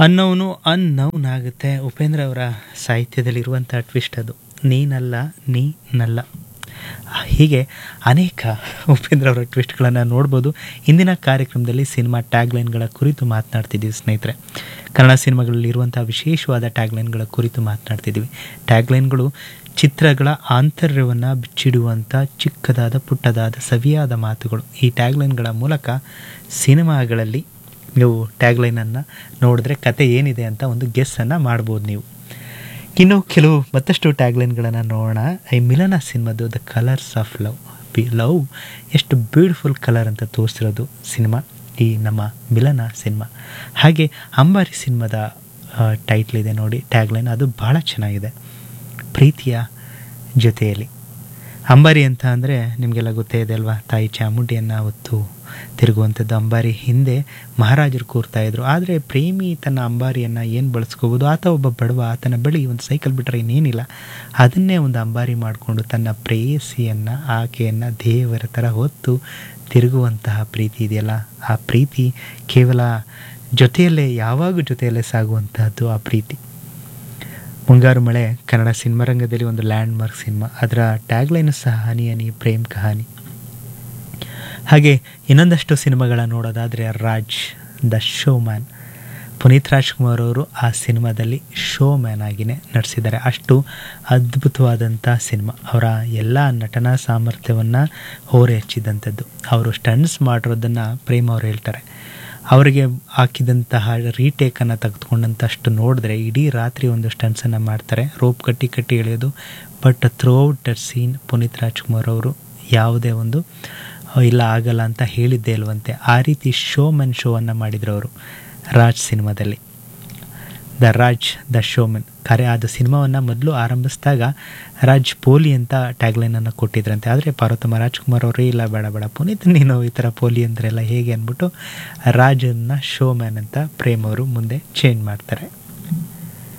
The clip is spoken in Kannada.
ಅನ್ನೋನು ಅನ್ನೌನ್ ಆಗುತ್ತೆ ಉಪೇಂದ್ರ ಅವರ ಸಾಹಿತ್ಯದಲ್ಲಿರುವಂಥ ಟ್ವಿಸ್ಟ್ ಅದು ನೀನಲ್ಲ ನೀನಲ್ಲ ಹೀಗೆ ಅನೇಕ ಉಪೇಂದ್ರ ಅವರ ಟ್ವಿಸ್ಟ್ಗಳನ್ನು ನೋಡ್ಬೋದು ಇಂದಿನ ಕಾರ್ಯಕ್ರಮದಲ್ಲಿ ಸಿನಿಮಾ ಟ್ಯಾಗ್ಲೈನ್ಗಳ ಕುರಿತು ಮಾತನಾಡ್ತಿದ್ದೀವಿ ಸ್ನೇಹಿತರೆ ಕನ್ನಡ ಸಿನಿಮಾಗಳಲ್ಲಿ ಇರುವಂಥ ವಿಶೇಷವಾದ ಟ್ಯಾಗ್ಲೈನ್ಗಳ ಕುರಿತು ಮಾತನಾಡ್ತಿದ್ದೀವಿ ಟ್ಯಾಗ್ಲೈನ್ಗಳು ಚಿತ್ರಗಳ ಆಂತರ್ಯವನ್ನು ಬಿಚ್ಚಿಡುವಂಥ ಚಿಕ್ಕದಾದ ಪುಟ್ಟದಾದ ಸವಿಯಾದ ಮಾತುಗಳು ಈ ಟ್ಯಾಗ್ಲೈನ್ಗಳ ಮೂಲಕ ಸಿನಿಮಾಗಳಲ್ಲಿ ನೀವು ಟ್ಯಾಗ್ಲೈನನ್ನು ನೋಡಿದ್ರೆ ಕತೆ ಏನಿದೆ ಅಂತ ಒಂದು ಗೆಸ್ಸನ್ನು ಮಾಡ್ಬೋದು ನೀವು ಇನ್ನು ಕೆಲವು ಮತ್ತಷ್ಟು ಟ್ಯಾಗ್ಲೈನ್ಗಳನ್ನು ನೋಡೋಣ ಈ ಮಿಲನ ಸಿನಿಮಾದು the colours of love be love ಎಷ್ಟು ಬ್ಯೂಟಿಫುಲ್ ಕಲರ್ ಅಂತ ತೋರಿಸಿರೋದು ಸಿನಿಮಾ ಈ ನಮ್ಮ ಮಿಲನ ಸಿನಿಮಾ ಹಾಗೆ ಅಂಬಾರಿ ಸಿನಿಮಾದ ಟೈಟ್ಲ್ ಇದೆ ನೋಡಿ ಟ್ಯಾಗ್ಲೈನ್ ಅದು ಭಾಳ ಚೆನ್ನಾಗಿದೆ ಪ್ರೀತಿಯ ಜೊತೆಯಲ್ಲಿ ಅಂಬಾರಿ ಅಂತ ಅಂದರೆ ನಿಮಗೆಲ್ಲ ಗೊತ್ತೇ ಇದೆ ಅಲ್ವಾ ತಾಯಿ ಚಾಮುಂಡಿಯನ್ನು ಹೊತ್ತು ತಿರುಗುವಂಥದ್ದು ಅಂಬಾರಿ ಹಿಂದೆ ಮಹಾರಾಜರು ಕೂರ್ತಾ ಇದ್ರು ಆದರೆ ಪ್ರೇಮಿ ತನ್ನ ಅಂಬಾರಿಯನ್ನು ಏನು ಬಳಸ್ಕೋಬೋದು ಆತ ಒಬ್ಬ ಬಡವ ಆತನ ಬಳಿ ಒಂದು ಸೈಕಲ್ ಬಿಟ್ಟರೆ ಇನ್ನೇನಿಲ್ಲ ಅದನ್ನೇ ಒಂದು ಅಂಬಾರಿ ಮಾಡಿಕೊಂಡು ತನ್ನ ಪ್ರೇಯಸಿಯನ್ನು ಆಕೆಯನ್ನು ದೇವರ ಥರ ಹೊತ್ತು ತಿರುಗುವಂತಹ ಪ್ರೀತಿ ಇದೆಯಲ್ಲ ಆ ಪ್ರೀತಿ ಕೇವಲ ಜೊತೆಯಲ್ಲೇ ಯಾವಾಗ ಜೊತೆಯಲ್ಲೇ ಸಾಗುವಂತಹದ್ದು ಆ ಪ್ರೀತಿ ಮುಂಗಾರು ಮಳೆ ಕನ್ನಡ ಸಿನಿಮಾ ರಂಗದಲ್ಲಿ ಒಂದು ಲ್ಯಾಂಡ್ ಮಾರ್ಕ್ ಸಿನಿಮಾ ಅದರ ಟ್ಯಾಗ್ಲೈನು ಸಹ ಹನಿ ಹನಿ ಪ್ರೇಮ್ ಕಹಾನಿ ಹಾಗೆ ಇನ್ನೊಂದಷ್ಟು ಸಿನಿಮಾಗಳ ನೋಡೋದಾದರೆ Raj the showman Puneeth Rajkumar ಅವರು ಆ ಸಿನಿಮಾದಲ್ಲಿ ಶೋ ಮ್ಯಾನ್ ಆಗಿಯೇ ನಟಿಸಿದ್ದಾರೆ ಅಷ್ಟು ಅದ್ಭುತವಾದಂಥ ಸಿನಿಮಾ ಅವರ ಎಲ್ಲ ನಟನಾ ಸಾಮರ್ಥ್ಯವನ್ನು ಹೋರೆ ಹಚ್ಚಿದಂಥದ್ದು ಅವರು ಸ್ಟಂಟ್ಸ್ ಮಾಡಿರೋದನ್ನು ಪ್ರೇಮ್ ಅವರು ಹೇಳ್ತಾರೆ ಅವರಿಗೆ ಹಾಕಿದಂತಹ ರೀಟೇಕನ್ನು ತೆಗೆದುಕೊಂಡಂತಷ್ಟು ನೋಡಿದ್ರೆ ಇಡೀ ರಾತ್ರಿ ಒಂದು ಸ್ಟಂಟ್ಸನ್ನು ಮಾಡ್ತಾರೆ ರೋಪ್ ಕಟ್ಟಿ ಕಟ್ಟಿ ಎಳೆಯೋದು but throughout that scene Puneeth Rajkumar ಅವರು ಯಾವುದೇ ಒಂದು ಇಲ್ಲ ಆಗಲ್ಲ ಅಂತ ಹೇಳಿದ್ದೇ ಇಲ್ವಂತೆ ಆ ರೀತಿ ಶೋ ಮೆನ್ ಶೋವನ್ನು ಮಾಡಿದ್ರು ಅವರು ರಾಜ್ ಸಿನಿಮಾದಲ್ಲಿ ದ ರಾಜ್ ದ ಶೋಮನ್ ಕರೆ ಆದ ಸಿನಿಮಾವನ್ನು ಮೊದಲು ಆರಂಭಿಸಿದಾಗ ರಾಜ್ ಪೋಲಿ ಅಂತ ಟ್ಯಾಗ್ಲೈನನ್ನು ಕೊಟ್ಟಿದ್ರಂತೆ ಆದರೆ ಪಾರ್ವತಮ್ಮ ರಾಜ್ಕುಮಾರ್ ಅವರೇ ಇಲ್ಲ ಬೇಡ ಬೇಡ ಪುನೀತ್ ನೀನು ಈ ಥರ ಪೋಲಿ ಅಂದ್ರೆಲ್ಲ ಹೇಗೆ ಅಂದ್ಬಿಟ್ಟು ರಾಜನ್ನ ಶೋ ಮ್ಯಾನ್ ಅಂತ ಪ್ರೇಮ್ ಅವರು ಮುಂದೆ ಚೇಂಜ್ ಮಾಡ್ತಾರೆ